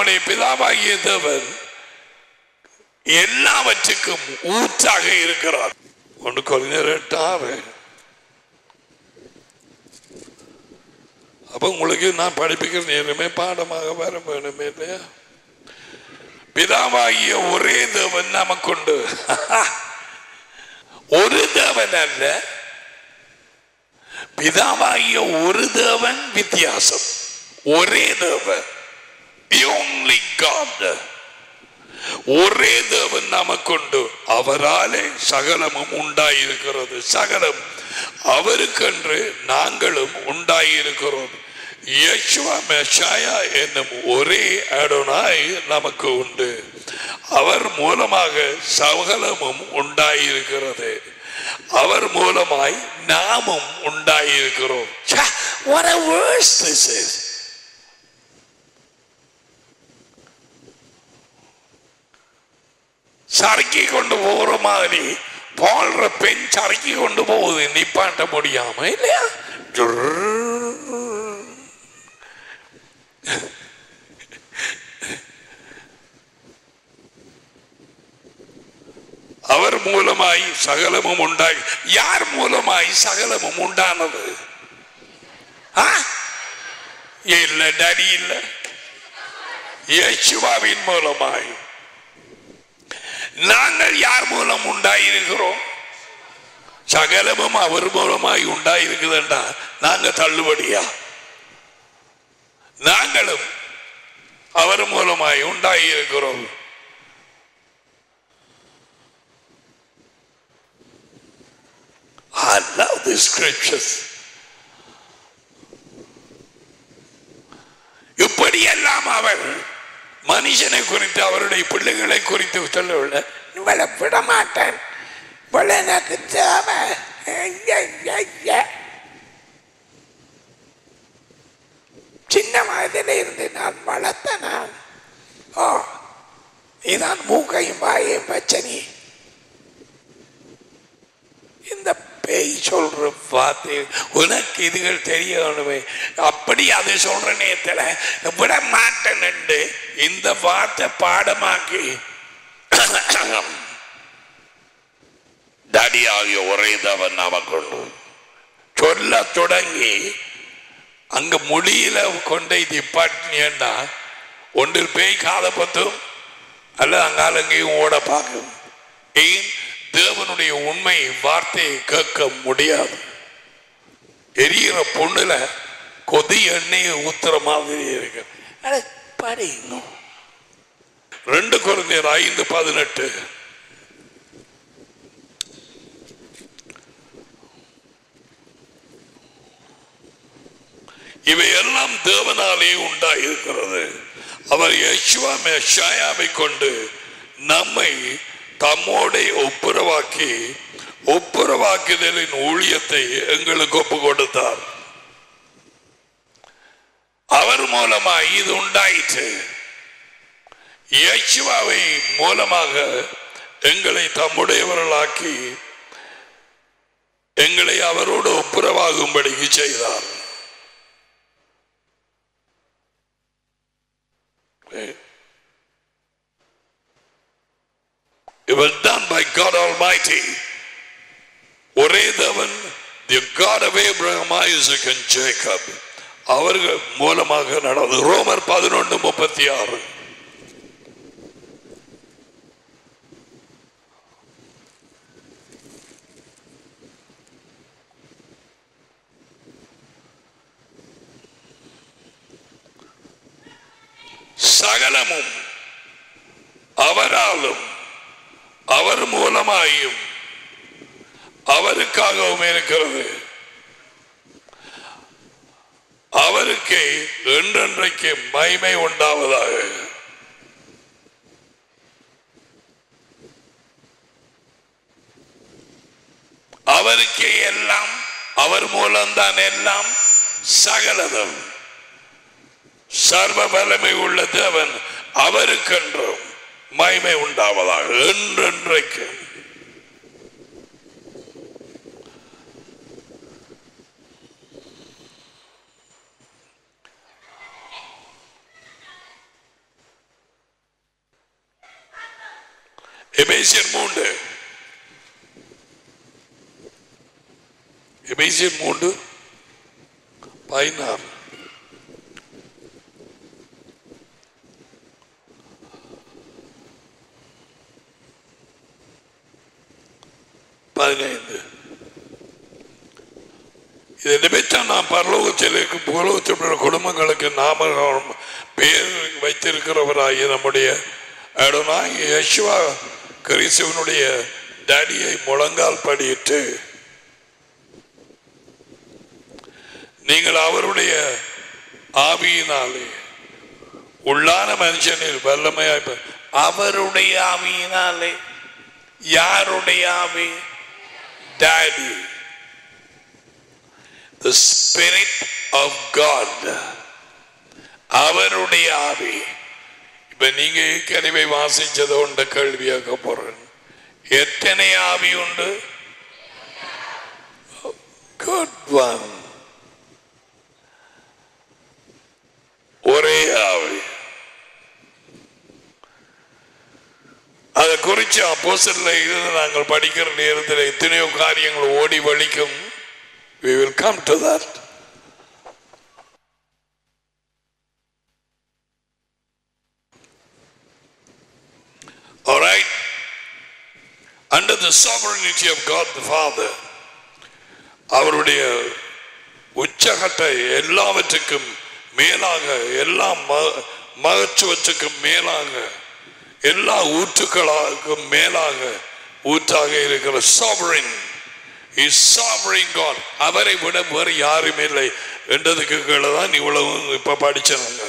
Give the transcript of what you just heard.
நம்முடைய பிதாவாகிய தேவன் எல்லாவற்றுக்கும் ஊற்றாக இருக்கிறார் ஒன்று கொஞ்சம் எட்டாறு அப்ப உங்களுக்கு நான் படிப்பிக்கிற நேரமே பாடமாக வர வேணுமே இல்லையா பிதாவாகிய ஒரே தேவன் நமக்குண்டு ஒரு தேவன் அல்ல பிதாவாகிய ஒரு தேவன் வித்தியாசம் ஒரே தேவன் the only God ஒரே தேவன் நமக்குண்டு அவராலே சகலமும் உண்டாயிருக்கிறது சகலம் அவருக்கென்று நாங்களும் உண்டாயிருக்கிறோம் யேசுவா மெஷாயா என்னும் ஒரே அடோனாய் நமக்கு உண்டு அவர் மூலமாக சகலமும் உண்டாயிருக்கிறது அவர் மூலமாய் நாமும் உண்டாயிருக்கிறோம் ச்சே, What a verse this is. சறுக்கி கொண்டு போகிற மாதிரி போடுற பெண் சறுக்கி கொண்டு போகுது நிப்பாட்ட முடியாம இல்லையா அவர் மூலமாய் சகலமும் உண்டாய் யார் மூலமாய் சகலமும் உண்டானது ஆ? இல்ல டடி இல்ல இயேசுவாவின் மூலமாய் நாங்கள் யார் மூலம் உண்டாயிருக்கிறோம் சகலமும் அவர் மூலமாய் உண்டாயிருக்குதுண்டா நாங்க தள்ளுபடியா நாங்களும் அவர் மூலமாய் உண்டாயிருக்கிறோம் I love the scriptures. இப்படியெல்லாம் அவர் மனுஷனை குறித்து அவருடைய பிள்ளைகளை குறித்து சொல்லவில்லை இவளை விட மாட்டேன் இவளை எனக்கு தேவை ஐய, ஐய. சின்ன வயதில் இருந்து நான் வளர்த்த நான் ஓ இதான் மூக்கையும் வாயையும் பச்சனி இந்த பேய் சொல்ற வார்த்தை உனக்கு இதுகள் தெரியணுமே அப்படி அதை சொல்ற நேரத்துல விட மாட்டேன்னு இந்த வார்த்தை பாடமாக்கி தடியாகிய ஒரே தவன் நமக்குண்டு சொல்ல தொடங்கி அங்க மொழியில கொண்டை நிப்பாட்டினா ஒன்றில் பேய் காத பத்தும் அல்லது அங்காலங்கையும் ஓட பார்க்கும் ஏன் தேவனுடைய உண்மை வார்த்தையை கேட்க முடியாது எரியிற பொண்ணுல கொதி எண்ணெயை ஊத்துற மாதிரி இருக்கு அட, படி இன்னும். ரெண்டு குழந்தையர் ஐந்து பதினெட்டு இவையெல்லாம் தேவனாலே உண்டாயிருக்கிறது அவர் யெஷுவா மெஷாயாவை கொண்டு நம்மை தம்மோடே ஒப்புரவாக்கி ஒப்புரவாக்குதலின் ஊழியத்தை எங்களுக்கு ஒப்பு கொடுத்தார் அவர் மூலமாய் இது உண்டாயிற்று யேசுவாவை மூலமாக எங்களை தம்முடையவர்களாக்கி எங்களை அவரோடு ஒப்புரவாகும்படிக்கு செய்தார் It was done by God Almighty. ஒரே தேவன் the God of Abraham, Isaac and Jacob அவர்கள் மூலமாக நடந்தது ரோமர் பதினொன்று முப்பத்தி ஆறு சகலமும் அவராலும் அவர் மூலமாயும் அவருக்காகவும் இருக்கிறது அவருக்கு என்றென்றைக்கு மகிமை உண்டாவதாக அவருக்கே எல்லாம் அவர் மூலம்தான் எல்லாம் சகலதும் சர்வ வல்லமை உள்ள தேவன் அவருக்கென்றும் மகிமை உண்டாவதாக என்றென்றைக்கு எபேசியர் மூன்று எபேசியர் மூன்று பதினாறு பதினைந்து இது நிமித்தம் நாம் பரலோகத்தில் பூலோகத்தில் உள்ள குடும்பங்களுக்கு நாம பேர் வைத்திருக்கிறவராகிய நம்முடைய அடனாய் யஷ்வா கிறிஸ்துவனுடைய டேடியை முழங்கால் படியிட்டு நீங்கள் அவருடைய ஆவியினாலே உள்ளான மனுஷனில் வல்லமையாய் ப- அவருடைய ஆவியினாலே யாருடைய ஆவி daddy the spirit of god அவருடைய ஆவி இப்ப நீங்க ஏற்கனவே வாசிச்சது உண்ட கேள்வியாக போறேன் எத்தனை ஆவி உண்டு குட் ஒன் ஒரே ஆவி அதை குறித்து அப்போசல்ல இருந்து நாங்கள் படிக்கிற நேரத்தில் எத்தனையோ காரியங்கள் ஓடி வலிக்கும் we will come to that all right under the sovereignty of God the Father அவருடைய உச்சகட்ட எல்லாவற்றுக்கும் மேலாக எல்லா ம- மகத்துவத்துக்கும் மேலாக எல்லா ஊற்றுக்களாக்கும் மேலாக ஊற்றாக இருக்கிற sovereign இஸ் சாவரிங் காட் அவரை விட வேறு யாரும் இல்லை என்றதுக்கு கீழே தான் இவ்வளவு இப்ப படிச்சாங்க